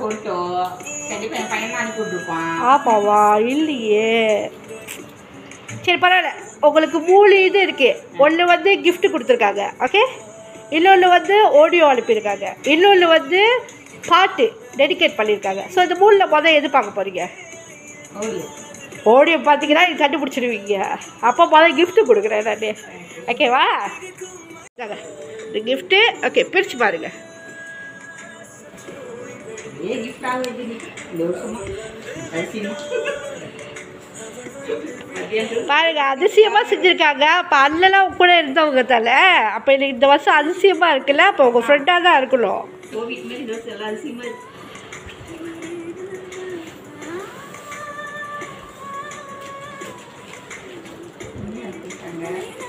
சொல்லட்டும் கண்டிப்பா என் பையன் தான் அனுப்பி விட்டுருப்பான் ஆமாவா இல்லையே சரி பரவாயில்ல உங்களுக்கு மூணு இது இருக்கு ஒன்று வந்து gift கொடுத்துருக்காங்க ஓகே இன்னொன்று வந்து ஆடியோ அனுப்பியிருக்காங்க இன்னொன்று வந்து பாட்டு டெடிகேட் பண்ணியிருக்காங்க ஸோ இந்த மூணில் மொதல் எது பார்க்க போகிறீங்க ஓடியோ ஆடியோ பார்த்தீங்கன்னா நீங்க கண்டுபிடிச்சிடுவீங்க அப்போ முதல் gift கொடுக்குறேன் நான் ஓகேவா இந்தாங்க. இந்த கிஃப்ட்டு ஓகே பிரித்து பாருங்க ஏ கிஃப்ட் ஆகுது நீ இந்த வருஷமா கடைசிமா பாருங்க அதிசயமாக செஞ்சுருக்காங்க அப்போ அண்ணலாம் கூட இருந்தவங்க தானே அப்போ எனக்கு இந்த வருஷம் அதிசயமாக இருக்குல்ல அப்போ உங்கள் ஃப்ரெண்டாக தான் இருக்கணும் கோவிட் மாதிரி இந்த வருஷம் எல்லாம் அதிசயமா இருக்கு என்ன எடுத்துக்கிட்டாங்க?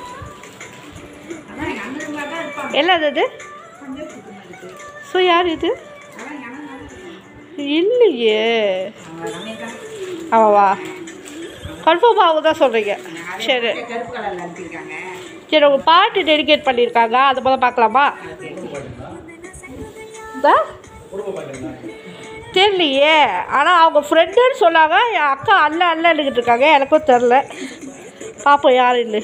அதான் எங்க அண்ணன் மாதிரி தான் இருப்பாங்க. எல்லாம் அது பஞ்சர் குத்து மாதிரி இருக்கு. ஸோ யார் இது அதான் எங்க அண்ணன் மாதிரி இருப்பாங்க. இல்லையே அவங்க ரமேஷ் தான். ஆமாவா கன்ஃபார்ம் அவங்க தான் சொல்கிறீங்க அதே சரி பச்சை கருப்பு கலர்ல அனுப்பியிருக்காங்க. சரி உங்கள் பாட்டு டெடிகேட் பண்ணியிருக்காங்க அதை முதல்ல பார்க்கலாமா இதா? தெரியலையே ஆனால் அவங்க ஃப்ரெண்டுன்னு சொன்னாங்க என் அக்கா அல்ல அல்லன்னுக்கிட்டு இருக்காங்க எனக்கும் தெரில பார்ப்போம் யாருன்னு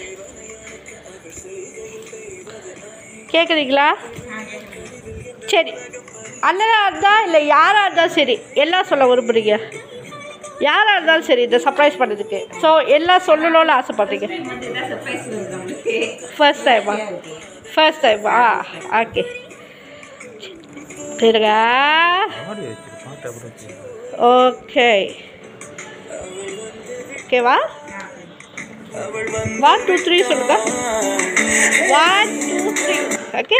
கேட்குறீங்களா சரி அண்ணனாக இருந்தால் இல்லை யாராக இருந்தாலும் சரி எல்லாம் சொல்ல விரும்புகிறீங்க யாராக இருந்தாலும் சரி இந்த சர்ப்ரைஸ் பண்ணதுக்கு ஸோ எல்லாம் சொல்லணும்னு ஆசைப்படுறீங்க Time வந்து இதான் surprise வருது நம்மளுக்கு. ஃபர்ஸ்ட் டைமா ஃபர்ஸ்ட் டைமா ஓகே இருங்க ஓகே ஓகேவா ஒன் டூ த்ரீ சொல்லுங்க ஒன் டூ த்ரீ ஓகே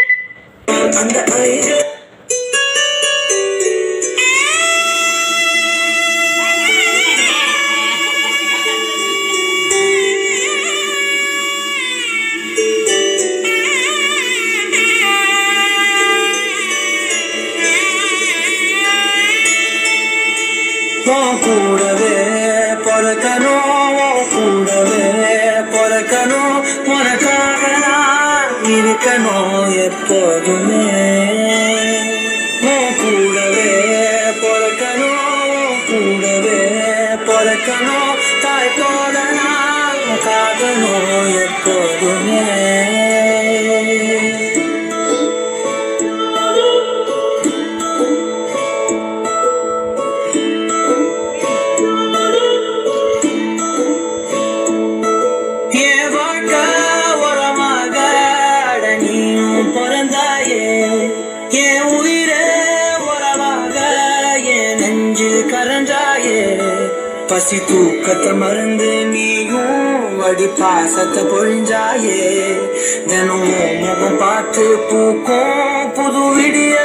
உன் கூடவே பிறக்கணும் உன் கூடவே பிறக்கணும் உனக்காக நான் இருக்கணும் எப்போதுமே உன் கூடவே பிறக்கணும் உன் கூடவே பிறக்கணும் தாய் போல நான் காக்கணும் எப்போதுமே என் வாழ்க்கை உரமாக அட நீயும் பிறந்தாயே என் உயிரே உறவாக என் நெஞ்சில் கரஞ்சாயே பசி தூக்கத்தை மறந்து நீயும் வடி பாசத்தை பொழிஞ்சாயே தினமும் முகம் பார்த்து பூக்கும் புது விடிய